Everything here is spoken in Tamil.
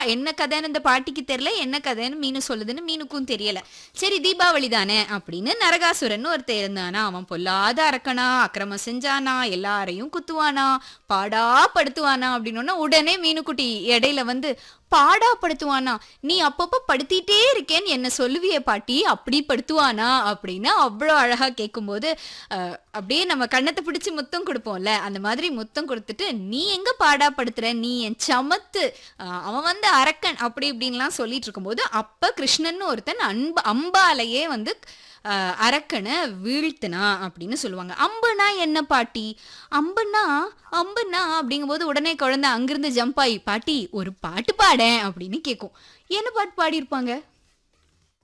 என்ன கதைன்னு இந்த பாட்டிக்கு தெரியல என்ன கதைன்னு மீனு சொல்லுதுன்னு மீனுக்கும் தெரியல சரி தீபாவளி தானே அப்படின்னு நரகாசுரன் ஒருத்தன் இருந்தானா அவன் பொல்லாத அரக்கனா அக்கிரமம் செஞ்சானா எல்லாரையும் குத்துவானா பாடா படுத்துவானா அப்படின்னோன்னா உடனே மீனுக்குட்டி இடையில வந்து பாடா படுத்துவானா நீ அப்பப்போ படுத்திட்டே இருக்கேன்னு என்ன சொல்லுவியே பாட்டி அப்படி படுத்துவானா அப்படின்னு அவ்வளோ அழகா கேட்கும்போது அஹ், அப்படியே நம்ம கண்ணத்தை பிடிச்சு முத்தம் கொடுப்போம்ல அந்த மாதிரி முத்தம் கொடுத்துட்டு நீ எங்க பாடா படுத்துற நீ என் சமத்து அஹ், அவன் வந்து அரக்கன் அப்படி இப்படின்லாம் சொல்லிட்டு இருக்கும்போது அப்ப கிருஷ்ணன் ஒருத்தன் அன்பு அம்பாலேயே வந்து அஹ், அரக்கனை வீழ்த்தினா அப்படின்னு சொல்லுவாங்க அம்புனா என்ன பாட்டி அம்புனா அம்புனா அப்படிங்கும்போது உடனே குழந்தை அங்கிருந்து ஜம்ப் ஆகி பாட்டி ஒரு பாட்டு பாடேன் அப்படின்னு கேட்கும் என்ன பாட்டு பாடியிருப்பாங்க